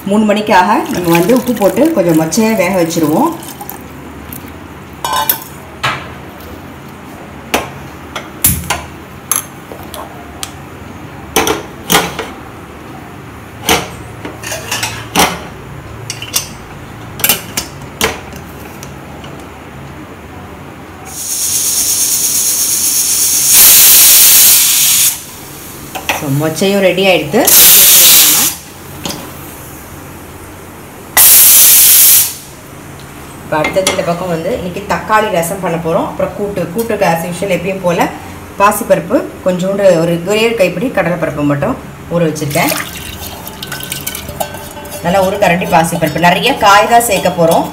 மூணு மணிக்காக நம்ம வந்து உப்பு போட்டு கொஞ்சம் மொச்சையாக வேக வச்சுருவோம் ஸோ மொச்சையும் ரெடி ஆகிடுது இப்போ அடுத்தது இந்த பக்கம் வந்து இன்றைக்கி தக்காளி ரசம் பண்ண போகிறோம் அப்புறம் கூட்டு கூட்டுக்கு ஆஸ் யூஷுவல் எப்பயும் போல் பாசிப்பருப்பு கொஞ்சோண்டு ஒரு ஒரே ஒரு கைப்பிடி கடலைப்பருப்பு மட்டும் ஊற வச்சுருக்கேன் நல்லா ஒரு கரண்டி பாசிப்பருப்பு நிறைய காய் தான் சேர்க்க போகிறோம்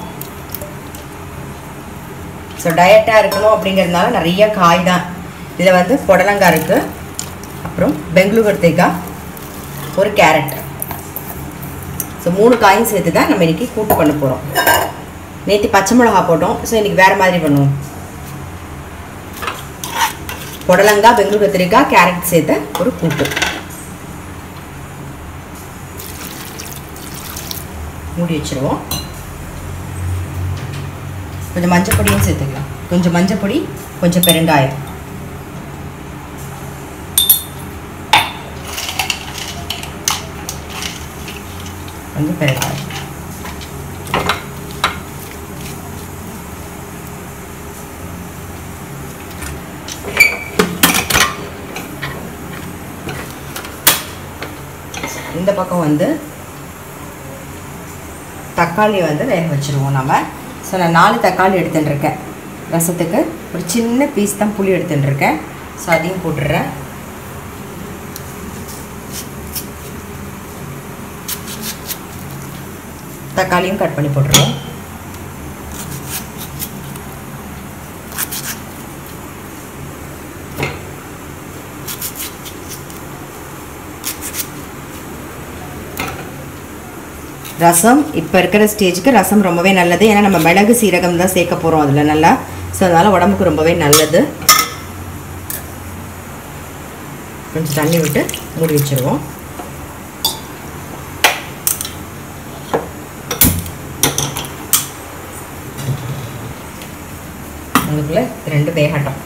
ஸோ டயட்டாக இருக்கணும் அப்படிங்கிறதுனால நிறைய காய் தான் இதில் வந்து புடலங்காய் இருக்குது அப்புறம் பெங்களூர் கத்திரிக்காய் ஒரு கேரட் ஸோ மூணு காயும் சேர்த்து தான் நம்ம இன்றைக்கி கூட்டு பண்ண போகிறோம் நேற்று பச்சை மிளகா போட்டோம் ஸோ இன்றைக்கி வேறு மாதிரி பண்ணுவோம் புடலங்காய் பெங்களூர் கத்திரிக்காய் கேரட் சேர்த்த ஒரு கூட்டு மூடி வச்சுருவோம் கொஞ்சம் மஞ்சள் பொடியும் சேர்த்துக்கலாம் கொஞ்சம் மஞ்சள் பொடி கொஞ்சம் பெருங்காயம் கொஞ்சம் பெருங்காயம் இந்த பக்கம் வந்து தக்காளி வந்து வேக வச்சுருவோம் நம்ம ஸோ நான் நாலு தக்காளி எடுத்துகிட்டு இருக்கேன் ரசத்துக்கு ஒரு சின்ன பீஸ் தான் புளி எடுத்துகிட்டு இருக்கேன் ஸோ அதையும் போட்டுடுறேன் தக்காளியும் கட் பண்ணி போட்டுருவோம் ரசம் இப்போ இருக்கிற ஸ்டேஜுக்கு ரசம் ரொம்பவே நல்லது ஏன்னா நம்ம மிளகு சீரகம் தான் சேர்க்க போகிறோம் அதில் நல்லா ஸோ அதனால் உடம்புக்கு ரொம்பவே நல்லது கொஞ்சம் தண்ணி விட்டு மூடி வச்சுருவோம் அதுக்குள்ளே ரெண்டு வேகட்டும்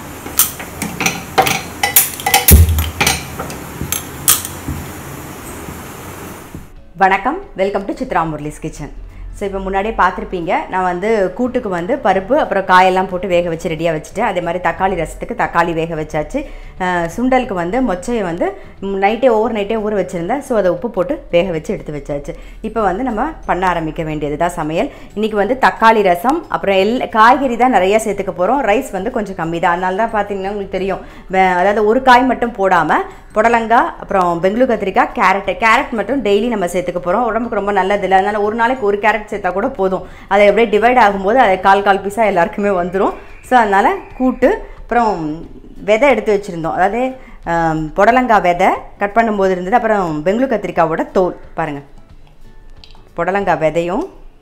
வணக்கம் welcome to Chitra Murali's kitchen so இப்போ முன்னாடியே பார்த்துருப்பீங்க நான் வந்து கூட்டுக்கு வந்து பருப்பு அப்புறம் காயெல்லாம் போட்டு வேக வச்சு ரெடியாக வச்சுட்டேன் அதே மாதிரி தக்காளி ரசத்துக்கு தக்காளி வேக வச்சாச்சு அஹ் சுண்டலுக்கு வந்து மொச்சையை வந்து நைட்டே ஓவர் நைட்டே ஊற வச்சுருந்தேன் ஸோ அதை உப்பு போட்டு வேக வச்சு எடுத்து வச்சாச்சு இப்போ வந்து நம்ம பண்ண ஆரம்பிக்க வேண்டியது தான் சமையல் இன்றைக்கி வந்து தக்காளி ரசம் அப்புறம் எல் காய்கறி தான் நிறையா சேர்த்துக்க போகிறோம் ரைஸ் வந்து கொஞ்சம் கம்மி தான் அதனால தான் பார்த்தீங்கன்னா உங்களுக்கு தெரியும் வே- அதாவது ஒரு காய் மட்டும் போடாமல் புடலங்காய் அப்புறம் பெங்களூர் கத்திரிக்காய் கேரட் கேரட் மட்டும் டெய்லி நம்ம சேர்த்துக்க போகிறோம் உடம்புக்கு ரொம்ப நல்லது இல்லை அதனால் ஒரு நாளைக்கு ஒரு கேரட் சேர்த்தா கூட போதும் அதை அப்படியே டிவைட் ஆகும்போது அது கால் கால் பீஸாக எல்லாருக்குமே வந்துடும் ஸோ அதனால் கூட்டு அப்புறம் விதை எடுத்து வச்சுருந்தோம் அதாவது ஆம், புடலங்காய் விதை கட் பண்ணும்போது இருந்தது அப்புறம் பெங்களூர் கத்திரிக்காவோட தோல் பாருங்கள் புடலங்காய் விதையும்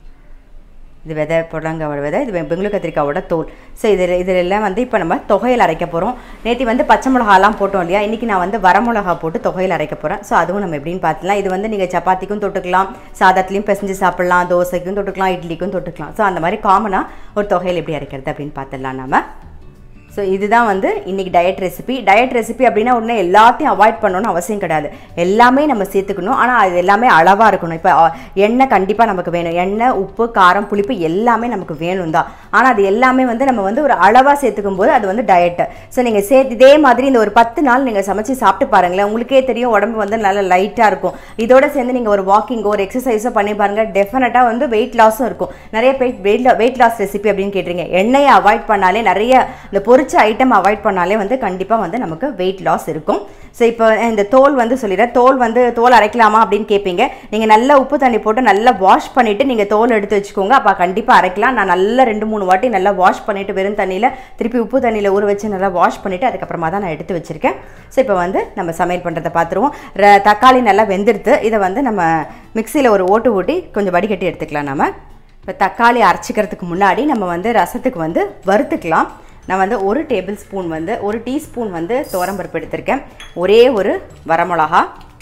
இது விதை புடலங்காவோட விதை இது வெ- பெங்களூர் கத்திரிக்காவோட தோல் ஸோ இதில் இதிலெல்லாம் வந்து இப்போ நம்ம தொகையில் அரைக்க போகிறோம் நேற்று வந்து பச்சை மிளகாலாம் போட்டோம் இல்லையா இன்றைக்கி நான் வந்து வரமிளகா போட்டு தொகையில் அரைக்க போகிறேன் ஸோ அதுவும் நம்ம எப்படின்னு பார்த்துலாம் இது வந்து நீங்கள் சப்பாத்திக்கும் தொட்டுக்கலாம் சாதத்துலேயும் பிசைஞ்சு சாப்பிட்லாம் தோசைக்கும் தொட்டுக்கலாம் இட்லிக்கும் தொட்டுக்கலாம் ஸோ அந்த மாதிரி காமனாக ஒரு தொகையில் எப்படி அரைக்கிறது அப்படின்னு பார்த்துடலாம் நாம ஸோ இதுதான் வந்து இன்றைக்கி டயட் ரெசிபி டயட் ரெசிபி அப்படின்னா உடனே எல்லாத்தையும் அவாய்ட் பண்ணணும்னு அவசியம் கிடையாது எல்லாமே நம்ம சேர்த்துக்கணும் ஆனால் அது எல்லாமே அளவாக இருக்கணும் இப்போ அ, எண்ணெய் கண்டிப்பாக நமக்கு வேணும் எண்ணெய் உப்பு காரம் புளிப்பு எல்லாமே நமக்கு வேணும் தான் ஆனால் அது எல்லாமே வந்து நம்ம வந்து ஒரு அளவாக சேர்த்துக்கும் போது அது வந்து டயட்டு ஸோ நீங்கள் சேர்த்து இதே மாதிரி இந்த ஒரு பத்து நாள் நீங்கள் சமைச்சு சாப்பிட்டு பாருங்களேன் உங்களுக்கே தெரியும் உடம்பு வந்து நல்லா லைட்டாக இருக்கும் இதோட சேர்ந்து நீங்கள் ஒரு வாக்கிங்கோ ஒரு எக்ஸசைஸோ பண்ணி பாருங்கள் டெஃபினட்டாக வந்து வெயிட் லாஸும் இருக்கும் நிறைய பேர் வெயிட் வெயிட் லாஸ் ரெசிபி அப்படின்னு கேட்டிருங்க எண்ணெயை அவாய்ட் பண்ணாலே நிறைய இந்த பொரிச்ச ஐட்டம் அவாய்ட் பண்ணாலே வந்து கண்டிப்பாக வந்து நமக்கு வெயிட் லாஸ் இருக்கும் ஸோ இப்போ இந்த தோல் வந்து சொல்லிடுறேன் தோல் வந்து தோல் அரைக்கலாமா அப்படின்னு கேட்பீங்க நீங்கள் நல்லா உப்பு தண்ணி போட்டு நல்லா வாஷ் பண்ணிவிட்டு நீங்கள் தோல் எடுத்து வச்சுக்கோங்க அப்போ கண்டிப்பாக அரைக்கலாம் நான் நல்லா ரெண்டு மூணு வாட்டி நல்லா வாஷ் பண்ணிவிட்டு வெறும் தண்ணியில் திருப்பி உப்பு தண்ணியில் ஊற வச்சு நல்லா வாஷ் பண்ணிவிட்டு அதுக்கப்புறமா தான் நான் எடுத்து வச்சுருக்கேன் ஸோ இப்போ வந்து நம்ம சமையல் பண்ணுறதை பார்த்துருவோம் ர- தக்காளி நல்லா வெந்துடுத்து இதை வந்து நம்ம மிக்சியில் ஒரு ஓட்டு ஓட்டி கொஞ்சம் வடிகட்டி எடுத்துக்கலாம் நம்ம இப்போ தக்காளி அரைச்சிக்கிறதுக்கு முன்னாடி நம்ம வந்து ரசத்துக்கு வந்து வறுத்துக்கலாம் நான் வந்து ஒரு டேபிள் ஸ்பூன் வந்து ஒரு டீஸ்பூன் வந்து துவரம்பருப்பு எடுத்திருக்கேன் ஒரே ஒரு வரமிளகா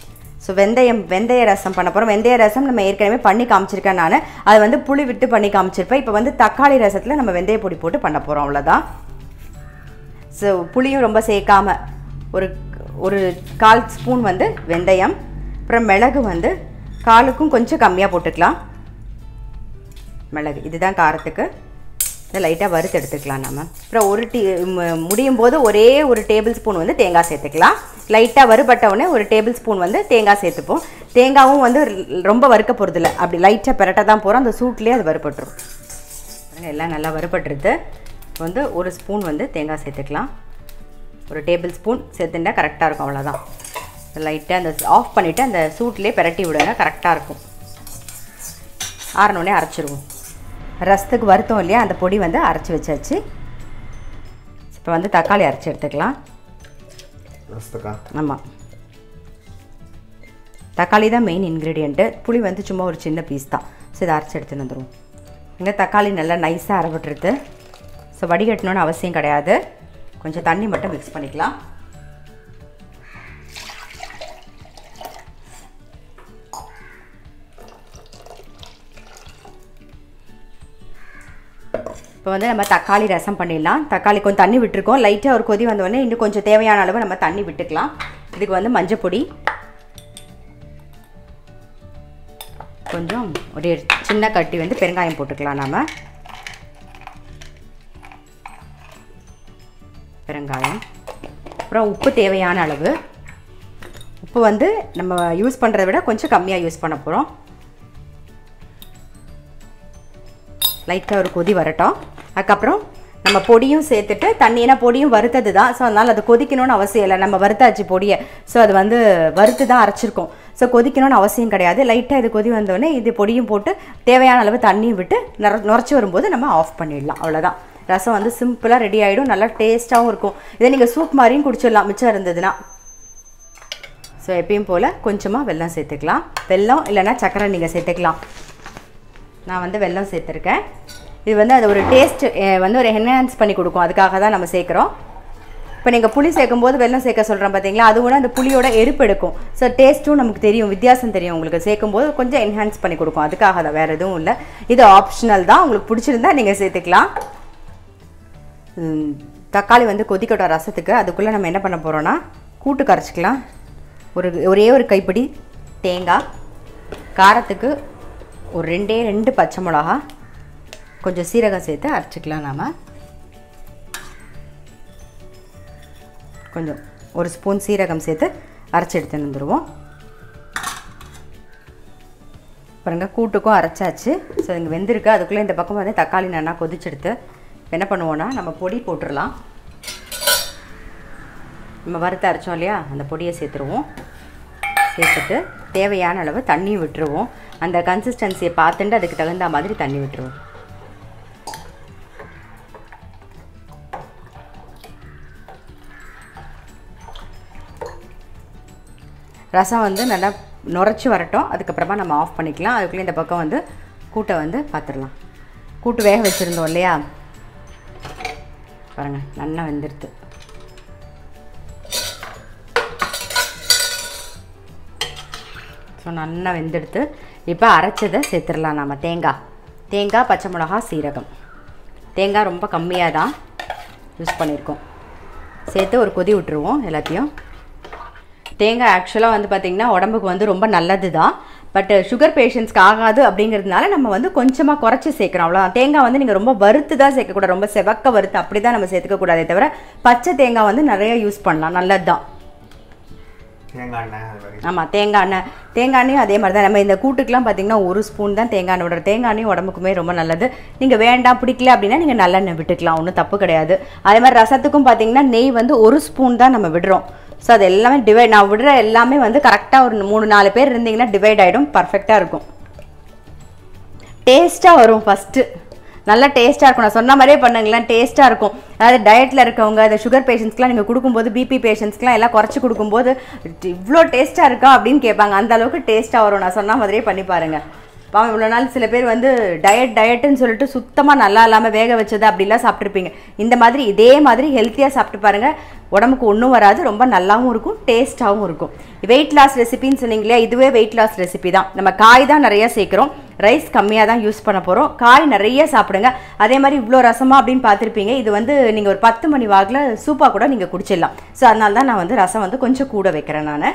ஸோ வெந்தயம் வெந்தய ரசம் பண்ண போகிறோம் வெந்தய ரசம் நம்ம ஏற்கனவே பண்ணி காமிச்சிருக்கேன் நான் அது வந்து புளி விட்டு பண்ணி காமிச்சிருப்பேன் இப்போ வந்து தக்காளி ரசத்தில் நம்ம வெந்தய பொடி போட்டு பண்ண போகிறோம் அவ்வளோதான் ஸோ புளியும் ரொம்ப சேர்க்காம ஒரு ஒரு கால் ஸ்பூன் வந்து வெந்தயம் அப்புறம் மிளகு வந்து காலுக்கும் கொஞ்சம் கம்மியாக போட்டுக்கலாம் மிளகு இதுதான் காரத்துக்கு இதை லைட்டாக வறுத்து எடுத்துக்கலாம் நம்ம அப்புறம் ஒரு டீ ம- முடியும் போது ஒரே ஒரு டேபிள் ஸ்பூன் வந்து தேங்காய் சேர்த்துக்கலாம் லைட்டாக வறுபட்ட உடனே ஒரு டேபிள் ஸ்பூன் வந்து தேங்காய் சேர்த்துப்போம் தேங்காவும் வந்து ர- ரொம்ப வறுக்க போகிறதில்ல அப்படி லைட்டாக பெரட்ட தான் போகிறோம் அந்த சூட்லேயே அது வறுபட்டுரும் பாருங்க, எல்லாம் நல்லா வறுபட்டுருது இப்போ வந்து ஒரு ஸ்பூன் வந்து தேங்காய் சேர்த்துக்கலாம் ஒரு டேபிள் ஸ்பூன் சேர்த்துட்டா கரெக்டாக இருக்கும் அவ்வளோதான் லைட்டாக அந்த ஆஃப் பண்ணிவிட்டு அந்த சூட்லேயே பெரட்டி விடுங்க கரெக்டாக இருக்கும் ஆறினோடனே அரைச்சிருவோம் ரசத்துக்கு வருத்தம் இல்லையா அந்த பொடி வந்து அரைச்சி வச்சாச்சு இப்போ வந்து தக்காளி அரைச்சி எடுத்துக்கலாம் ரசத்துக்கா ஆமாம் தக்காளி தான் மெயின் இன்க்ரீடியண்ட்டு புளி வந்து சும்மா ஒரு சின்ன பீஸ் தான் ஸோ இதை அரைச்சி எடுத்துன்னு வந்துடுவோம் இங்கே தக்காளி நல்லா நைஸாக அரைப்பட்டுருது ஸோ வடிகட்டணும்னு அவசியம் கிடையாது கொஞ்சம் தண்ணி மட்டும் மிக்ஸ் பண்ணிக்கலாம் இப்போ வந்து நம்ம தக்காளி ரசம் பண்ணிடலாம் தக்காளி கொஞ்சம் தண்ணி விட்டுருக்கோம் லைட்டாக ஒரு கொதி வந்தோடனே இன்னும் கொஞ்சம் தேவையான அளவு நம்ம தண்ணி விட்டுக்கலாம் இதுக்கு வந்து மஞ்சள் பொடி கொஞ்சம் ஒரு சின்ன கட்டி வந்து பெருங்காயம் போட்டுக்கலாம் நாம பெருங்காயம் அப்புறம் உப்பு தேவையான அளவு உப்பு வந்து நம்ம யூஸ் பண்ணுறத விட கொஞ்சம் கம்மியாக யூஸ் பண்ண போகிறோம் லைட்டாக ஒரு கொதி வரட்டும் அதுக்கப்புறம் நம்ம பொடியும் சேர்த்துட்டு தண்ணி ஏன்னா பொடியும் வறுத்தது தான் ஸோ அதனால் அது கொதிக்கணும்னு அவசியம் இல்லை நம்ம வறுத்தாச்சு பொடியை ஸோ அது வந்து வறுத்து தான் அரைச்சிருக்கோம் ஸோ கொதிக்கணும்னு அவசியம் கிடையாது லைட்டாக இது கொதி வந்தோடனே இது பொடியும் போட்டு தேவையான அளவு தண்ணியும் விட்டு நுர நுரைச்சி வரும்போது நம்ம ஆஃப் பண்ணிடலாம் அவ்வளோதான் ரசம் வந்து சிம்பிளாக ரெடி ஆகிடும் நல்லா டேஸ்ட்டாகவும் இருக்கும் இதை நீங்கள் சூப் மாதிரியும் குடிச்சிடலாம் மிச்சம் இருந்ததுன்னா ஸோ எப்பயும் போல் கொஞ்சமாக வெல்லம் சேர்த்துக்கலாம் வெல்லம் இல்லைன்னா சர்க்கரை நீங்கள் சேர்த்துக்கலாம் நான் வந்து வெல்லம் சேர்த்துருக்கேன் இது வந்து அது ஒரு டேஸ்ட் வந்து ஒரு என்ஹான்ஸ் பண்ணி கொடுக்கும் அதுக்காக தான் நம்ம சேர்க்குறோம் இப்போ நீங்கள் புளி சேர்க்கும்போது வெல்லம் சேர்க்க சொல்கிறோம் பார்த்தீங்களா அது கூட அந்த புளியோட எரிப்பு எடுக்கும் ஸோ டேஸ்ட்டும் நமக்கு தெரியும் வித்தியாசம் தெரியும் உங்களுக்கு சேர்க்கும்போது கொஞ்சம் என்ஹான்ஸ் பண்ணி கொடுக்கும் அதுக்காக தான் வேறு எதுவும் இல்லை இது ஆப்ஷனல் தான் உங்களுக்கு பிடிச்சிருந்தா நீங்கள் சேர்த்துக்கலாம் ம், தக்காளி வந்து கொதிக்கட்டும் ரசத்துக்கு அதுக்குள்ளே நம்ம என்ன பண்ண போகிறோன்னா கூட்டு கரைச்சிக்கலாம் ஒரு ஒரே ஒரு கைப்பிடி தேங்காய் காரத்துக்கு ஒரு ரெண்டே ரெண்டு பச்சை மிளகா கொஞ்சம் சீரகம் சேர்த்து அரைச்சிக்கலாம் நாம் கொஞ்சம் ஒரு ஸ்பூன் சீரகம் சேர்த்து அரைச்சி எடுத்துன்னு வந்துடுவோம் பாருங்க கூட்டுக்கும் அரைச்சாச்சு ஸோ இங்கே வெந்திருக்கு அதுக்குள்ளே இந்த பக்கம் வந்து தக்காளி நல்லா கொதிச்செடுத்து இப்ப என்ன பண்ணுவோன்னா நம்ம பொடி போட்டுடலாம் நம்ம வறுத்து அரைச்சோம் இல்லையா அந்த பொடியை சேர்த்துருவோம் சேர்த்துட்டு தேவையான அளவு தண்ணியும் விட்டுருவோம் அந்த கன்சிஸ்டன்சியை பார்த்துட்டு அதுக்கு தகுந்த மாதிரி தண்ணி விட்டுருவோம் ரசம் வந்து நல்லா நுரைச்சி வரட்டும் அதுக்கப்புறமா நம்ம ஆஃப் பண்ணிக்கலாம் அதுக்குள்ளே இந்த பக்கம் வந்து கூட்டை வந்து பார்த்துடலாம் கூட்டு வேக வச்சுருந்தோம் இல்லையா பாருங்கள் நல்லா வெந்துடுது ஸோ நல்லா வெந்தெடுத்து இப்போ அரைச்சதை சேர்த்துடலாம் நம்ம தேங்காய் தேங்காய் பச்சை மிளகா சீரகம் தேங்காய் ரொம்ப கம்மியாக தான் யூஸ் பண்ணியிருக்கோம் சேர்த்து ஒரு கொதி விட்டுருவோம் எல்லாத்தையும் தேங்காய் ஆக்சுவலாக வந்து பார்த்திங்கன்னா உடம்புக்கு வந்து ரொம்ப நல்லது தான் பட் சுகர் பேஷண்ட்ஸ்க்கு ஆகாது அப்படிங்கிறதுனால நம்ம வந்து கொஞ்சமாக குறைச்சி சேர்க்குறோம் அவ்வளோதான் தேங்காய் வந்து நீங்கள் ரொம்ப வறுத்து தான் சேர்க்கக்கூடாது ரொம்ப செவக்க வறுத்து அப்படி தான் நம்ம சேர்த்துக்கக்கூடாதே தவிர பச்சை தேங்காய் வந்து நிறைய யூஸ் பண்ணலாம் நல்லது தான் தேங்காய் எண்ணெய் அது மாதிரி ஆமாம் தேங்காய் எண்ணெய் தேங்காய் எண்ணெயும் அதே மாதிரி தான் நம்ம இந்த கூட்டுக்கெலாம் பார்த்தீங்கன்னா ஒரு ஸ்பூன் தான் தேங்காய் எண்ணெய் விடுற தேங்காய் எண்ணெயும் உடம்புக்குமே ரொம்ப நல்லது நீங்கள் வேண்டாம் பிடிக்கல அப்படின்னா நீங்கள் நல்லெண்ணெய் விட்டுக்கலாம் ஒன்றும் தப்பு கிடையாது அதே மாதிரி ரசத்துக்கும் பார்த்தீங்கன்னா நெய் வந்து ஒரு ஸ்பூன் தான் நம்ம விடுறோம் ஸோ அது எல்லாமே டிவைட் நான் விடுற எல்லாமே வந்து கரெக்டாக ஒரு மூணு நாலு பேர் இருந்தீங்கன்னா டிவைட் ஆகிடும் பர்ஃபெக்டாக இருக்கும் டேஸ்ட்டாக வரும் ஃபஸ்ட்டு நல்லா டேஸ்ட்டாக இருக்கும் நான் சொன்ன மாதிரியே பண்ணுங்களேன் டேஸ்ட்டாக இருக்கும் அதாவது டயட்டில் இருக்கவங்க அந்த சுகர் பேஷண்ட்ஸ்க்குலாம் நீங்கள் கொடுக்கும்போது பிபி பேஷண்ட்ஸ்க்குலாம் எல்லாம் குறைச்சி கொடுக்கும்போது இவ்வளோ டேஸ்ட்டாக இருக்கா அப்படின்னு கேட்பாங்க அந்த அளவுக்கு டேஸ்ட்டாக வரும் நான் சொன்ன மாதிரியே பண்ணி பாருங்கள் பாவம் இவ்வளோ நாள் சில பேர் வந்து டயட் டயட்டுன்னு சொல்லிட்டு சுத்தமாக நல்லா இல்லாமல் வேக வச்சது அப்படிலாம் சாப்பிட்ருப்பீங்க இந்த மாதிரி இதே மாதிரி ஹெல்த்தியாக சாப்பிட்டு பாருங்கள் உடம்புக்கு ஒன்றும் வராது ரொம்ப நல்லாவும் இருக்கும் டேஸ்ட்டாகவும் இருக்கும் வெயிட் லாஸ் ரெசிபின்னு சொன்னீங்க இல்லையா இதுவே வெயிட் லாஸ் ரெசிபி தான் நம்ம காய் தான் நிறைய சேர்க்குறோம் ரைஸ் கம்மியாக தான் யூஸ் பண்ண போகிறோம் காய் நிறைய சாப்பிடுங்க அதே மாதிரி இவ்வளோ ரசமா அப்படின்னு பார்த்துருப்பீங்க இது வந்து நீங்கள் ஒரு பத்து மணி வாக்கில் சூப்பாக கூட நீங்கள் குடிச்சிடலாம் ஸோ அதனால தான் நான் வந்து ரசம் வந்து கொஞ்சம் கூட வைக்கிறேன் நான்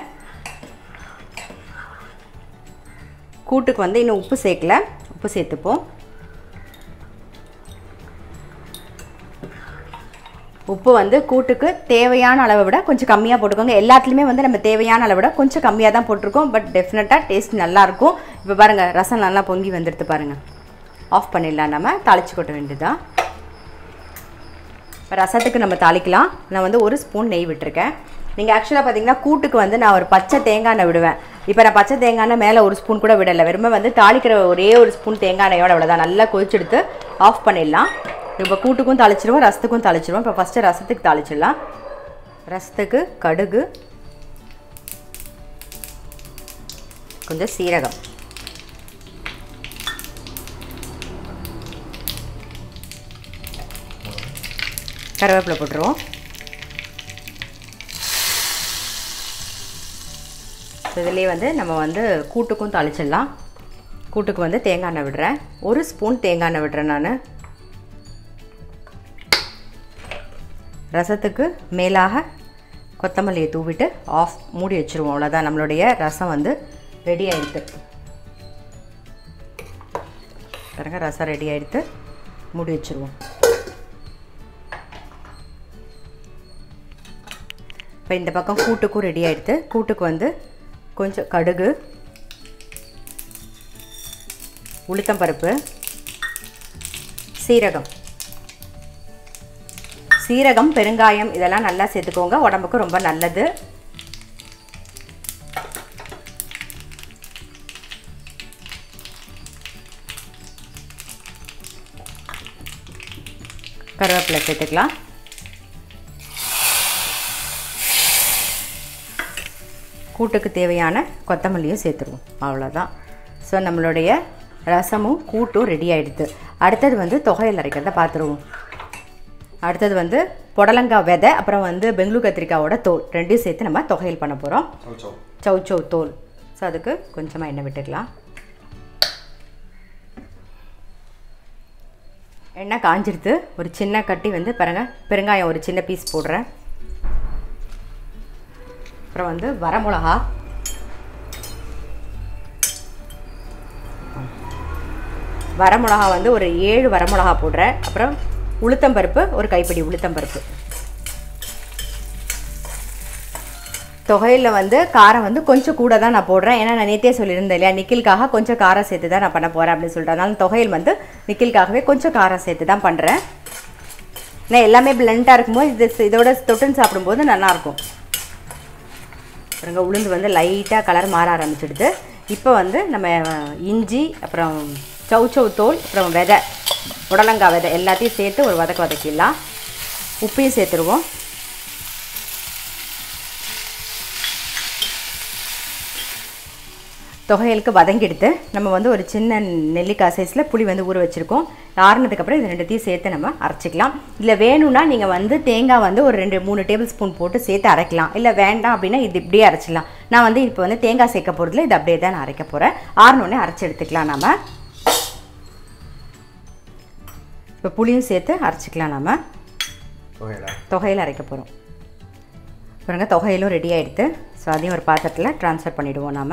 கூட்டுக்கு வந்து இன்னும் உப்பு சேர்க்கல உப்பு சேர்த்துப்போம் உப்பு வந்து கூட்டுக்கு தேவையான அளவை விட கொஞ்சம் கம்மியாக போட்டுக்கோங்க எல்லாத்துலேயுமே வந்து நம்ம தேவையான அளவை விட கொஞ்சம் கம்மியாக தான் போட்டிருக்கோம் பட் டெஃபினட்டாக டேஸ்ட் நல்லாயிருக்கும் இப்போ பாருங்கள் ரசம் நல்லா பொங்கி வந்துடுது பாருங்கள் ஆஃப் பண்ணிடலாம் நம்ம தாளிச்சு கொட்ட வேண்டியதா இப்போ ரசத்துக்கு நம்ம தாளிக்கலாம் நான் வந்து ஒரு ஸ்பூன் நெய் விட்டுருக்கேன் நீங்கள் ஆக்சுவலாக பார்த்தீங்கன்னா கூட்டுக்கு வந்து நான் ஒரு பச்சை தேங்காய் எண்ணெய் விடுவேன் இப்போ நான் பச்சை தேங்காய் எண்ணெய் மேலே ஒரு ஸ்பூன் கூட விடலை வெறுமே வந்து தாளிக்கிற ஒரே ஒரு ஸ்பூன் தேங்காய் எண்ணெயோட அவ்வளோதான் நல்லா கொதிச்செடுத்து ஆஃப் பண்ணிடலாம் இப்போ கூட்டுக்கும் தாளிச்சிருவோம் ரசத்துக்கும் தாளிச்சிருவோம் இப்போ ஃபஸ்ட்டு ரசத்துக்கு தாளிச்சிடலாம் ரசத்துக்கு கடுகு கொஞ்சம் சீரகம் கருவேப்பிலை போட்டுருவோம் இதுலேயே வந்து நம்ம வந்து கூட்டுக்கும் தாளிச்சிடலாம் கூட்டுக்கு வந்து தேங்காய் எண்ணெய் விடுறேன் ஒரு ஸ்பூன் தேங்காய் எண்ணெய் விடுறேன் நான் ரசத்துக்கு மேலாக கொத்தமல்லியை தூவிட்டு ஆஃப் மூடி வச்சுருவோம் அவ்வளோதான் நம்மளுடைய ரசம் வந்து ரெடி ஆகிடுது பாருங்க ரசம் ரெடி ஆகிடுது மூடி வச்சுருவோம் இப்போ இந்த பக்கம் கூட்டுக்கும் ரெடி ஆகிடுது கூட்டுக்கு வந்து கொஞ்சம் கடுகு உளுத்தம்பருப்பு சீரகம் சீரகம் பெருங்காயம் இதெல்லாம் நல்லா சேர்த்துக்கோங்க உடம்புக்கு ரொம்ப நல்லது கருவேப்பிலை சேர்த்துக்கலாம் கூட்டுக்கு தேவையான கொத்தமல்லியும் சேர்த்துருவோம் அவ்வளோதான் ஸோ நம்மளுடைய ரசமும் கூட்டும் ரெடி ஆகிடுது அடுத்தது வந்து தொகையில் அரைக்கிறத பார்த்துருவோம் அடுத்தது வந்து புடலங்காய் விதை அப்புறம் வந்து பெங்களூர் கத்திரிக்காயோட தோல் ரெண்டையும் சேர்த்து நம்ம தொகையில் பண்ண போகிறோம் சௌ சௌ சௌ சௌ தோல் ஸோ அதுக்கு கொஞ்சமாக எண்ணெய் விட்டுக்கலாம் எண்ணெய் காஞ்சிடுது ஒரு சின்ன கட்டி வந்து பாருங்க பெருங்காயம் ஒரு சின்ன பீஸ் போடுறேன் அப்புறம் வந்து வரமிளகா வரமிளகா வந்து ஒரு ஏழு வரமிளகா போடுறேன் அப்புறம் உளுத்தம்பருப்பு ஒரு கைப்பிடி உளுத்தம்பருப்பு தொகையில் வந்து காரம் வந்து கொஞ்சம் கூட தான் நான் போடுறேன் ஏன்னா நான் நேற்றே சொல்லியிருந்தேன் இல்லையா நிக்கிலுக்காக கொஞ்சம் காரம் சேர்த்து தான் நான் பண்ண போகிறேன் அப்படின்னு சொல்லிட்டு அதனால தொகையில் வந்து நிக்கிலுக்காகவே கொஞ்சம் காரம் சேர்த்து தான் பண்ணுறேன் ஏன்னா எல்லாமே பிளெண்டாக இருக்கும்போது இது இதோட தொட்டுன்னு சாப்பிடும்போது நல்லாயிருக்கும் பாருங்க உளுந்து வந்து லைட்டாக கலர் மாற ஆரம்பிச்சிடுது இப்போ வந்து நம்ம இஞ்சி அப்புறம் சௌ சௌ தோல் அப்புறம் விதை புடலங்காய் விதை எல்லாத்தையும் சேர்த்து ஒரு வதக்க வதக்கிடலாம் உப்பையும் சேர்த்துருவோம் தொகையலுக்கு வதங்கிடுத்து நம்ம வந்து ஒரு சின்ன நெல்லிக்காய் சைஸில் புளி வந்து ஊற வச்சுருக்கோம் ஆறுனதுக்கப்புறம் இது ரெண்டுத்தையும் சேர்த்து நம்ம அரைச்சிக்கலாம் இல்லை வேணும்னா நீங்கள் வந்து தேங்காய் வந்து ஒரு ரெண்டு மூணு டேபிள் ஸ்பூன் போட்டு சேர்த்து அரைக்கலாம் இல்லை வேண்டாம் அப்படின்னா இது இப்படியே அரைச்சிடலாம் நான் வந்து இப்போ வந்து தேங்காய் சேர்க்க போகிறதுல இது அப்படியே தான் நான் அரைக்க போகிறேன் ஆறுனோடனே அரைச்சி எடுத்துக்கலாம் நம்ம இப்போ புளியும் சேர்த்து அரைச்சிக்கலாம் நம்ம ஓகேடா தொகையில் அரைக்க போகிறோம் பாருங்க தொகையிலும் ரெடி ஆகிடுது ஸோ அதையும் ஒரு பாத்திரத்தில் ட்ரான்ஸ்ஃபர் பண்ணிவிடுவோம் நாம்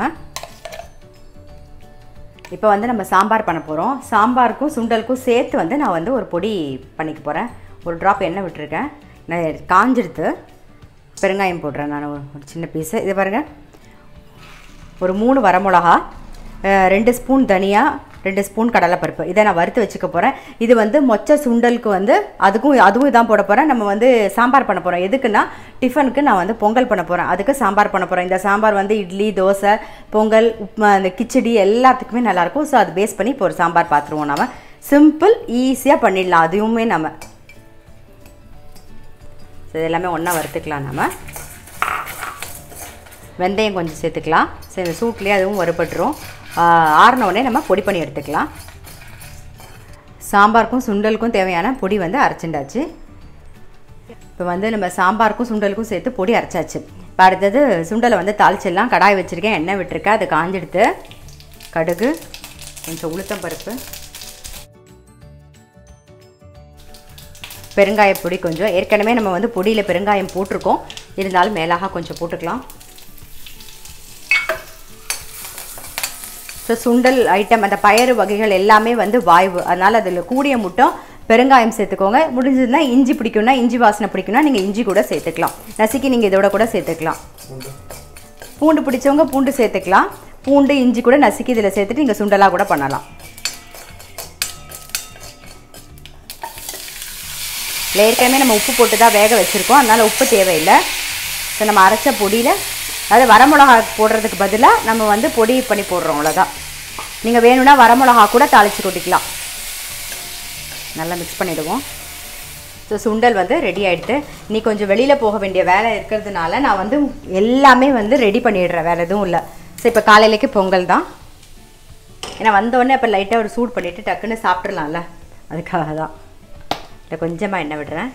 இப்போ வந்து நம்ம சாம்பார் பண்ண போகிறோம் சாம்பாருக்கும் சுண்டலுக்கும் சேர்த்து வந்து நான் வந்து ஒரு பொடி பண்ணிக்க போகிறேன் ஒரு ட்ராப் எண்ணெய் விட்டுருக்கேன் நான் காஞ்சிடுத்து பெருங்காயம் போடுறேன் நான் ஒரு ஒரு சின்ன பீஸு இது பாருங்கள் ஒரு மூணு வரமிளகா அஹ், ரெண்டு ஸ்பூன் தனியா ரெண்டு ஸ்பூன் கடலைப்பருப்பு இதை நான் வறுத்து வச்சுக்க போகிறேன் இது வந்து மொச்சை சுண்டலுக்கு வந்து அதுக்கும் அதுவும் இதான் போட போகிறேன் நம்ம வந்து சாம்பார் பண்ண போகிறோம் எதுக்குன்னா டிஃபனுக்கு நான் வந்து பொங்கல் பண்ண போகிறேன் அதுக்கு சாம்பார் பண்ண போகிறேன் இந்த சாம்பார் வந்து இட்லி தோசை பொங்கல் உப்மா இந்த கிச்சடி எல்லாத்துக்குமே நல்லாயிருக்கும் ஸோ அது பேஸ் பண்ணி இப்போ ஒரு சாம்பார் பார்த்துருவோம் நம்ம சிம்பிள் ஈஸியாக பண்ணிடலாம் அதுவுமே நம்ம ஸோ இது எல்லாமே ஒன்றா வறுத்துக்கலாம் நம்ம வெந்தயம் கொஞ்சம் சேர்த்துக்கலாம் சரி இந்த சூட்லேயே அதுவும் வறுபட்டுரும் ஆறின உடனே நம்ம பொடி பண்ணி எடுத்துக்கலாம் சாம்பாருக்கும் சுண்டலுக்கும் தேவையான பொடி வந்து அரைச்சிண்டாச்சு இப்போ வந்து நம்ம சாம்பாருக்கும் சுண்டலுக்கும் சேர்த்து பொடி அரைச்சாச்சு இப்போ அடுத்தது சுண்டலை வந்து தாளிச்சிடலாம் கடாய் வச்சுருக்கேன் எண்ணெய் விட்டுருக்கேன் அது காஞ்செடுத்து கடுகு கொஞ்சம் உளுத்தம் பருப்பு பெருங்காய பொடி கொஞ்சம் ஏற்கனவே நம்ம வந்து பொடியில் பெருங்காயம் போட்டிருக்கோம் இருந்தாலும் மேலாக கொஞ்சம் போட்டுக்கலாம் ஸோ சுண்டல் ஐட்டம் அந்த பயறு வகைகள் எல்லாமே வந்து வாய்வு அதனால் அதில் கூடிய முட்டம் பெருங்காயம் சேர்த்துக்கோங்க முடிஞ்சதுன்னா இஞ்சி பிடிக்கும்னா இஞ்சி வாசனை பிடிக்கும்னா நீங்கள் இஞ்சி கூட சேர்த்துக்கலாம் நசுக்கி நீங்கள் இதோட கூட சேர்த்துக்கலாம் பூண்டு பூண்டு பிடிச்சவங்க பூண்டு சேர்த்துக்கலாம் பூண்டு இஞ்சி கூட நசுக்கி இதில் சேர்த்துட்டு நீங்கள் சுண்டலாக கூட பண்ணலாம் இல்லை ஏற்கனவே நம்ம உப்பு போட்டு தான் வேக வச்சுருக்கோம் அதனால் உப்பு தேவையில்லை ஸோ நம்ம அரைச்ச பொடியில் அதாவது வரமிளகா போடுறதுக்கு பதிலாக நம்ம வந்து பொடி பண்ணி போடுறோம் அவ்வளோதான் நீங்கள் வேணும்னா வரமிளகா கூட தாளித்து கொட்டிக்கலாம் நல்லா மிக்ஸ் பண்ணிவிடுவோம் ஸோ சுண்டல் வந்து ரெடி ஆகிடுது நீ கொஞ்சம் வெளியில் போக வேண்டிய வேலை இருக்கிறதுனால நான் வந்து எல்லாமே வந்து ரெடி பண்ணிடுறேன் வேறு எதுவும் இல்லை ஸோ இப்போ காலையிலேக்கு பொங்கல் தான் ஏன்னா வந்தோடனே இப்போ லைட்டாக ஒரு சூட் பண்ணிவிட்டு டக்குன்னு சாப்பிட்றலாம்ல அதுக்காக தான் இதில் கொஞ்சமாக எண்ணெய் விடுறேன்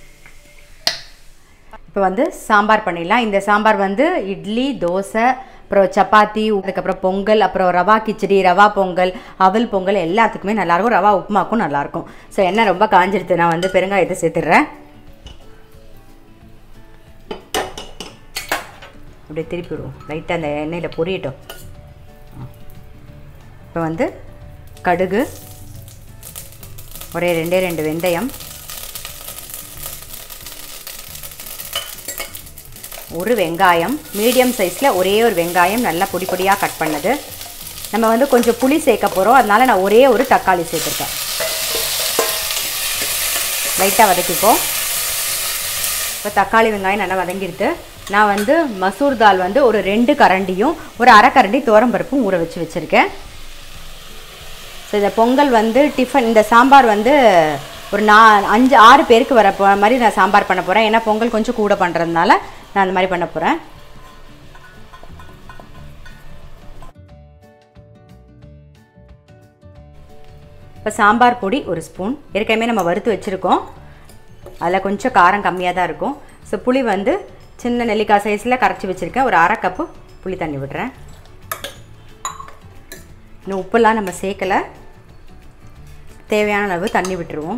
இப்போ வந்து சாம்பார் பண்ணிடலாம் இந்த சாம்பார் வந்து இட்லி தோசை அப்புறம் சப்பாத்தி அதுக்கப்புறம் பொங்கல் அப்புறம் ரவா கிச்சடி ரவா பொங்கல் அவல் பொங்கல் எல்லாத்துக்குமே நல்லாயிருக்கும் ரவா உப்புமாக்கும் நல்லாயிருக்கும் ஸோ எண்ணெய் ரொம்ப காஞ்சிடுது நான் வந்து பெருங்காயத்தை சேர்த்துடுறேன் அப்படியே திருப்பி விடுவோம் லைட்டாக அந்த எண்ணெயில் பொரியட்டும் இப்போ வந்து கடுகு ஒரே ரெண்டே ரெண்டு வெந்தயம் ஒரு வெங்காயம் மீடியம் சைஸில் ஒரே ஒரு வெங்காயம் நல்லா பொடி பொடியாக கட் பண்ணது நம்ம வந்து கொஞ்சம் புளி சேர்க்க போகிறோம் அதனால நான் ஒரே ஒரு தக்காளி சேர்த்துருக்கேன் லைட்டாக வதக்கிப்போம் இப்போ தக்காளி வெங்காயம் நல்லா வதங்கிடுது நான் வந்து மசூர் தால் வந்து ஒரு ரெண்டு கரண்டியும் ஒரு அரை கரண்டி பருப்பும் ஊற வச்சு வச்சுருக்கேன் ஸோ இந்த பொங்கல் வந்து டிஃபன் இந்த சாம்பார் வந்து ஒரு நா அஞ்சு ஆறு பேருக்கு வர போ மாதிரி நான் சாம்பார் பண்ண போகிறேன் ஏன்னா பொங்கல் கொஞ்சம் கூட பண்ணுறதுனால நான் அந்த மாதிரி பண்ண போகிறேன் இப்போ சாம்பார் பொடி ஒரு ஸ்பூன் ஏற்கனவே நம்ம வறுத்து வச்சுருக்கோம் அதில் கொஞ்சம் காரம் கம்மியாக தான் இருக்கும் ஸோ புளி வந்து சின்ன நெல்லிக்காய் சைஸில் கரைச்சி வச்சுருக்கேன் ஒரு அரை கப்பு புளி தண்ணி விடுறேன் இன்னும் உப்புலாம் நம்ம சேர்க்கலை தேவையான அளவு தண்ணி விட்டுருவோம்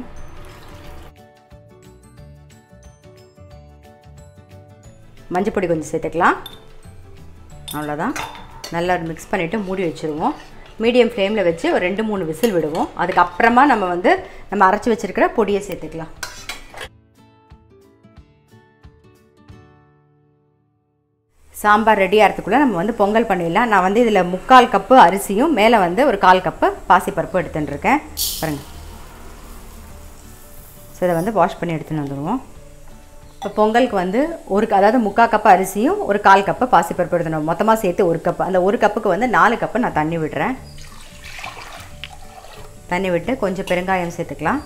மஞ்சப்பொடி கொஞ்சம் சேர்த்துக்கலாம் அவ்வளோதான் நல்லா மிக்ஸ் பண்ணிவிட்டு மூடி வச்சுருவோம் மீடியம் ஃப்ளேமில் வச்சு ஒரு ரெண்டு மூணு விசில் விடுவோம் அதுக்கப்புறமா நம்ம வந்து நம்ம அரைச்சி வச்சுருக்கிற பொடியை சேர்த்துக்கலாம் சாம்பார் ரெடி ஆகிறதுக்குள்ளே நம்ம வந்து பொங்கல் பண்ணிடலாம் நான் வந்து இதில் முக்கால் கப்பு அரிசியும் மேலே வந்து ஒரு கால் கப்பு பாசிப்பருப்பு எடுத்துட்டுருக்கேன் பாருங்கள் ஸோ இதை வந்து வாஷ் பண்ணி எடுத்துன்னு வந்துடுவோம் இப்போ பொங்கலுக்கு வந்து ஒரு அதாவது முக்கால் கப்பு அரிசியும் ஒரு கால் கப்பு பாசிப்பருப்பு எடுத்துணும் மொத்தமாக சேர்த்து ஒரு கப்பு அந்த ஒரு கப்புக்கு வந்து நாலு கப்பு நான் தண்ணி விடுறேன் தண்ணி விட்டு கொஞ்சம் பெருங்காயம் சேர்த்துக்கலாம்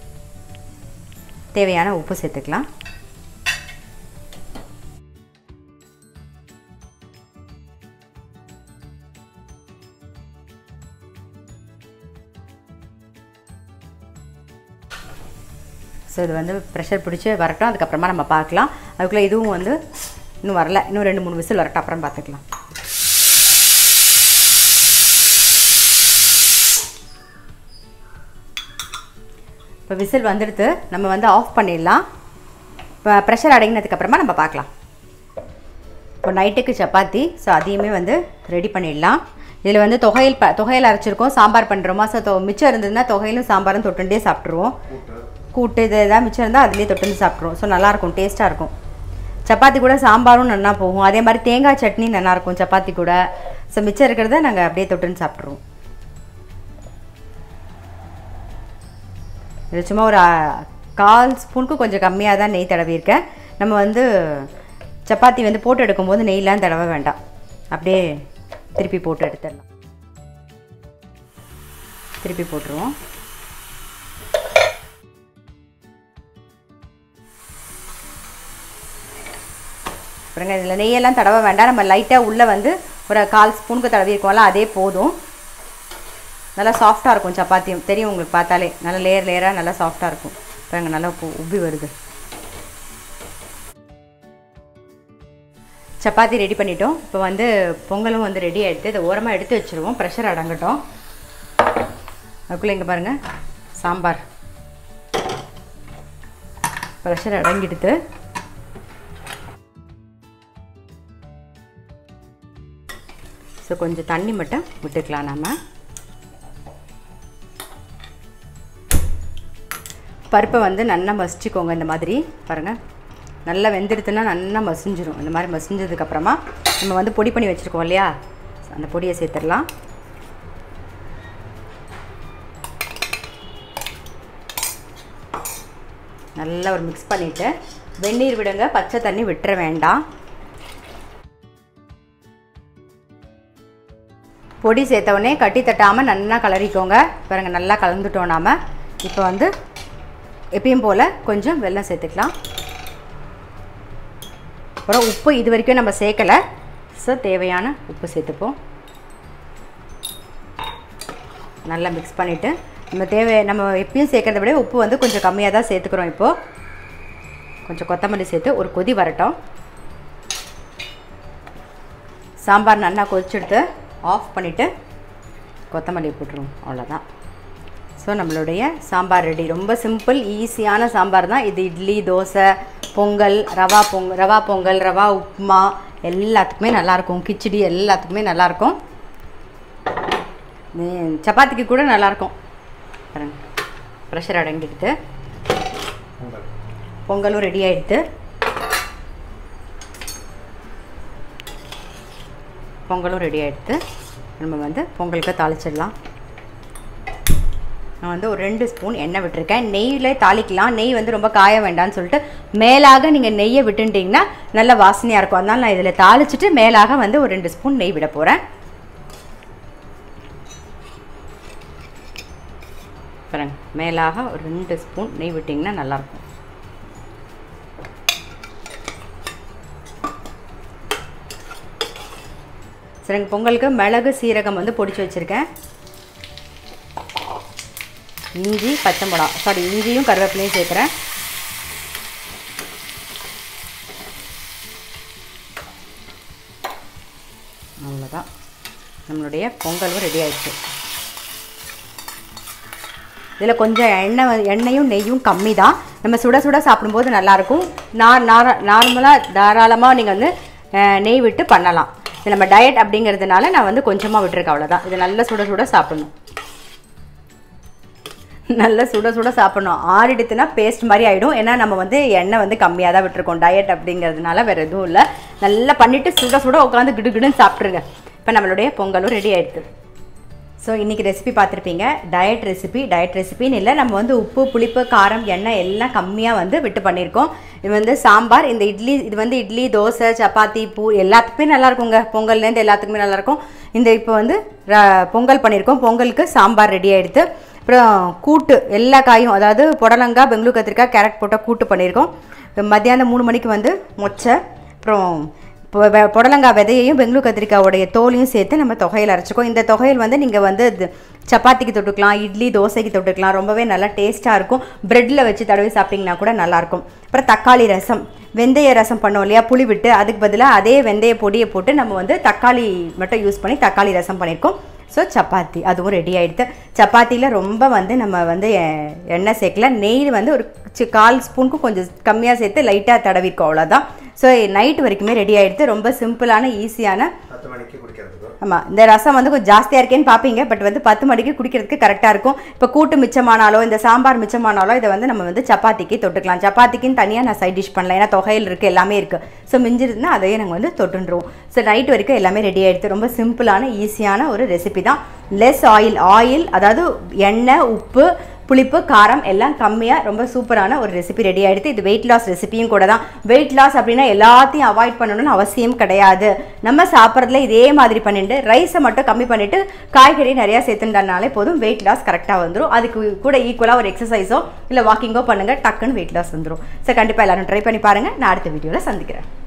தேவையான உப்பு சேர்த்துக்கலாம் ஸோ இது வந்து ப்ரெஷர் பிடிச்சி வரட்டும் அதுக்கப்புறமா நம்ம பார்க்கலாம் அதுக்குள்ளே இதுவும் வந்து இன்னும் வரல இன்னும் ரெண்டு மூணு விசில் வரட்டும் அப்புறம் பார்த்துக்கலாம் இப்போ விசில் வந்துடுது நம்ம வந்து ஆஃப் பண்ணிடலாம் இப்போ ப்ரெஷர் அடங்கினதுக்கப்புறமா நம்ம பார்க்கலாம் இப்போ நைட்டுக்கு சப்பாத்தி ஸோ அதையுமே வந்து ரெடி பண்ணிடலாம் இதில் வந்து தொகையில் ப தொகையில் அரைச்சிருக்கோம் சாம்பார் பண்ணுறோமா ஸோ தொ மிச்சம் இருந்ததுன்னா தொகையிலும் சாம்பாரும் தொட்டுண்டே சாப்பிட்ருவோம் கூட்டு இது எதாவது மிச்சம் இருந்தால் அதுலேயே தொட்டு சாப்பிட்ருவோம் ஸோ நல்லாயிருக்கும் டேஸ்ட்டாக இருக்கும் சப்பாத்தி கூட சாம்பாரும் நல்லா போகும் அதே மாதிரி தேங்காய் சட்னி நல்லாயிருக்கும் சப்பாத்தி கூட ஸோ மிச்சம் இருக்கிறத நாங்கள் அப்படியே தொட்டுன்னு சாப்பிட்ருவோம் இது சும்மா ஒரு அ, கால் ஸ்பூனுக்கு கொஞ்சம் கம்மியாக தான் நெய் தடவியிருக்கேன் நம்ம வந்து சப்பாத்தி வந்து போட்டு எடுக்கும்போது நெய்லாம் தடவ வேண்டாம் அப்படியே திருப்பி போட்டு எடுத்துடலாம் திருப்பி போட்டுருவோம் அப்புறங்க இதில் நெய்யெல்லாம் தடவ வேண்டாம் நம்ம லைட்டாக உள்ளே வந்து ஒரு கால் ஸ்பூனுக்கு தடவிருக்கோம்ல அதே போதும் நல்லா சாஃப்டாக இருக்கும் சப்பாத்தியும் தெரியும் உங்களுக்கு பார்த்தாலே நல்லா லேயர் லேயராக நல்லா சாஃப்டாக இருக்கும் பாருங்க நல்லா உப்பு உப்பி வருது சப்பாத்தி ரெடி பண்ணிட்டோம் இப்போ வந்து பொங்கலும் வந்து ரெடி ஆகிடுது இதை ஓரமாக எடுத்து வச்சுருவோம் ப்ரெஷர் அடங்கட்டும் அதுக்குள்ளே இங்கே பாருங்கள் சாம்பார் ப்ரெஷர் அடங்கிடுது ஸோ கொஞ்சம் தண்ணி மட்டும் விட்டுக்கலாம் நாம் பருப்பை வந்து நல்லா மசிச்சுக்கோங்க இந்த மாதிரி பாருங்கள் நல்லா வெந்துடுத்துன்னா நல்லா மசிஞ்சிரும் இந்த மாதிரி மசிஞ்சதுக்கப்புறமா நம்ம வந்து பொடி பண்ணி வச்சுருக்கோம் இல்லையா அந்த பொடியை சேர்த்துடலாம் நல்லா ஒரு மிக்ஸ் பண்ணிவிட்டு வெந்நீர் விடுங்க பச்சை தண்ணி விட்டுற வேண்டாம் பொடி சேர்த்த உடனே கட்டி தட்டாமல் நல்லா கலரிக்கோங்க பாருங்கள் நல்லா கலந்துட்டோம் நாம் இப்போ வந்து எப்பயும் போல் கொஞ்சம் வெல்லம் சேர்த்துக்கலாம் அப்புறம் உப்பு இது வரைக்கும் நம்ம சேர்க்கலை ஸோ தேவையான உப்பு சேர்த்துப்போம் நல்லா மிக்ஸ் பண்ணிவிட்டு நம்ம தேவை நம்ம எப்பயும் சேர்க்கறத விட உப்பு வந்து கொஞ்சம் கம்மியாக தான் சேர்த்துக்கிறோம் இப்போது கொஞ்சம் கொத்தமல்லி சேர்த்து ஒரு கொதி வரட்டும் சாம்பார் நல்லா கொதிச்செடுத்து ஆஃப் பண்ணிவிட்டு கொத்தமல்லி போட்டுருவோம் அவ்வளோதான் ஸோ நம்மளுடைய சாம்பார் ரெடி ரொம்ப சிம்பிள் ஈஸியான சாம்பார் தான் இது இட்லி தோசை பொங்கல் ரவா பொங் ரவா பொங்கல் ரவா உப்புமா எல்லாத்துக்குமே நல்லாயிருக்கும் கிச்சடி எல்லாத்துக்குமே நல்லாயிருக்கும் சப்பாத்திக்கு கூட நல்லாயிருக்கும் பாருங்க ப்ரெஷர் அடங்கிடுது பொங்கல் பொங்கலும் ரெடி ஆகிடுது பொங்கலும் ரெடி ஆகிடுது நம்ம வந்து பொங்கலுக்கு தாளிச்சிடலாம் நான் வந்து ஒரு ரெண்டு ஸ்பூன் எண்ணெய் விட்டுருக்கேன் நெய்யில் தாளிக்கலாம் நெய் வந்து ரொம்ப காய வேண்டாம்னு சொல்லிட்டு மேலாக நீங்கள் நெய்யை விட்டுட்டிங்கன்னா நல்ல வாசனையாக இருக்கும் அதனால் நான் இதில் தாளிச்சிட்டு மேலாக வந்து ஒரு ரெண்டு ஸ்பூன் நெய் விட போகிறேன் பாருங்க மேலாக ஒரு ரெண்டு ஸ்பூன் நெய் விட்டிங்கன்னா நல்லாயிருக்கும் சரிங்க பொங்கலுக்கு மிளகு சீரகம் வந்து பொடிச்சு வச்சுருக்கேன் இஞ்சி பச்சை மிளகா சாரி இஞ்சியும் கருவேப்பிலையும் சேர்க்குறேன் அவ்வளோதான் நம்மளுடைய பொங்கலும் ரெடி ஆயிடுச்சு இதில் கொஞ்சம் எண்ணெய் வந்து- எண்ணெயும் நெய்யும் கம்மி தான் நம்ம சுட சுட சாப்பிடும்போது நல்லாயிருக்கும் நான் நார்மலாக தாராளமாக நீங்கள் வந்து அஹ், நெய் விட்டு பண்ணலாம் இது நம்ம டயட் அப்படிங்கிறதுனால நான் வந்து கொஞ்சமாக விட்டுருக்கேன் அவ்வளோதான் இது நல்லா சுட சுட சாப்பிடணும் நல்லா சுட சுட சாப்பிடணும் ஆறிடுத்துனா பேஸ்ட் மாதிரி ஆகிடும் ஏன்னா நம்ம வந்து எண்ணெய் வந்து கம்மியாக தான் விட்டுருக்கோம் டயட் அப்படிங்கிறதுனால வேறு எதுவும் இல்லை நல்லா பண்ணிவிட்டு சுட சுட உட்காந்து கிடு கிடுன்னு சாப்பிட்ருங்க இப்போ நம்மளுடைய பொங்கலும் ரெடி ஆயிடுது ஸோ இன்றைக்கி ரெசிபி பார்த்துருப்பீங்க டயட் ரெசிபி டயட் ரெசிபின்னு இல்லை நம்ம வந்து உப்பு புளிப்பு காரம் எண்ணெய் எல்லாம் கம்மியாக வந்து விட்டு பண்ணியிருக்கோம் இது வந்து சாம்பார் இந்த இட்லி இது வந்து இட்லி தோசை சப்பாத்தி பூ எல்லாத்துக்குமே நல்லா இருக்குங்க பொங்கல்லேருந்து எல்லாத்துக்குமே நல்லாயிருக்கும் இந்த இப்போ வந்து ர- பொங்கல் பண்ணியிருக்கோம் பொங்கலுக்கு சாம்பார் ரெடி ஆகிடுது அப்புறம் கூட்டு எல்லா காயும் அதாவது புடலங்காய் பெங்களூர் கத்திரிக்காய் கேரட் போட்ட கூட்டு பண்ணியிருக்கோம் மத்தியானம் மூணு மணிக்கு வந்து மொச்சை அப்புறம் இப்போ வெ- புடலங்காய் விதையையும் பெங்களூர் கத்திரிக்காயோடைய தோலையும் சேர்த்து நம்ம தொகையில் அரைச்சிக்கோம் இந்த தொகையில் வந்து நீங்கள் வந்து இது சப்பாத்திக்கு தொட்டுக்கலாம் இட்லி தோசைக்கு தொட்டுக்கலாம் ரொம்பவே நல்லா டேஸ்ட்டாக இருக்கும் ப்ரெட்டில் வச்சு தடவி சாப்பிட்டிங்கன்னா கூட நல்லாயிருக்கும் அப்புறம் தக்காளி ரசம் வெந்தய ரசம் பண்ணோம் இல்லையா புளி விட்டு அதுக்கு பதிலாக அதே வெந்தய பொடியை போட்டு நம்ம வந்து தக்காளி மட்டும் யூஸ் பண்ணி தக்காளி ரசம் பண்ணியிருக்கோம் ஸோ சப்பாத்தி அதுவும் ரெடி ஆகிடுது சப்பாத்தியில் ரொம்ப வந்து நம்ம வந்து எ- எண்ணெய் சேர்க்கல நெய் வந்து ஒரு சி- கால் ஸ்பூனுக்கும் கொஞ்சம் கம்மியாக சேர்த்து லைட்டாக தடவிருக்கோம் அவ்வளோதான் ஸோ நைட் வரைக்குமே ரெடி ஆகிடுது ரொம்ப சிம்பிளான ஈஸியான பத்து மணிக்கு குடிக்கிறதுக்கு ஆமாம் இந்த ரசம் வந்து கொஞ்சம் ஜாஸ்தியாக இருக்கேன்னு பார்ப்பீங்க பட் வந்து பத்து மணிக்கு குடிக்கிறதுக்கு கரெக்டாக இருக்கும் இப்போ கூட்டு மிச்சமானாலோ இந்த சாம்பார் மிச்சமானாலோ இதை வந்து நம்ம வந்து சப்பாத்திக்கு தொட்டுக்கலாம் சப்பாத்திக்குன்னு தனியாக நான் சைட் டிஷ் பண்ணலாம் ஏன்னா தொகையில் இருக்குது எல்லாமே இருக்குது ஸோ மிஞ்சிருந்தா அதையே நாங்கள் வந்து தொட்டுருவோம் ஸோ நைட் வரைக்கும் எல்லாமே ரெடி ஆகிடுது ரொம்ப சிம்பிளான ஈஸியான ஒரு ரெசிபி தான் லெஸ் ஆயில் ஆயில் அதாவது எண்ணெய் உப்பு புளிப்பு காரம் எல்லாம் கம்மியாக ரொம்ப சூப்பரான ஒரு ரெசிபி ரெடி ஆகிடுது இது வெயிட் லாஸ் ரெசிபியும் கூட தான் வெயிட் லாஸ் அப்படின்னா எல்லாத்தையும் அவாய்ட் பண்ணணும்னு அவசியம் கிடையாது நம்ம சாப்பிட்றதுல இதே மாதிரி பண்ணிட்டு ரைஸை மட்டும் கம்மி பண்ணிவிட்டு காய்கறி நிறையா சேர்த்துட்டாலே போதும் வெயிட் லாஸ் கரெக்டாக வந்துடும் அதுக்கு கூட ஈக்குவலாக ஒரு எக்ஸசைஸோ இல்லை வாக்கிங்கோ பண்ணுங்கள் டக்குன்னு வெயிட் லாஸ் வந்துடும் ஸோ கண்டிப்பாக எல்லாரும் ட்ரை பண்ணி பாருங்கள் நான் அடுத்த வீடியோவில் சந்திக்கிறேன்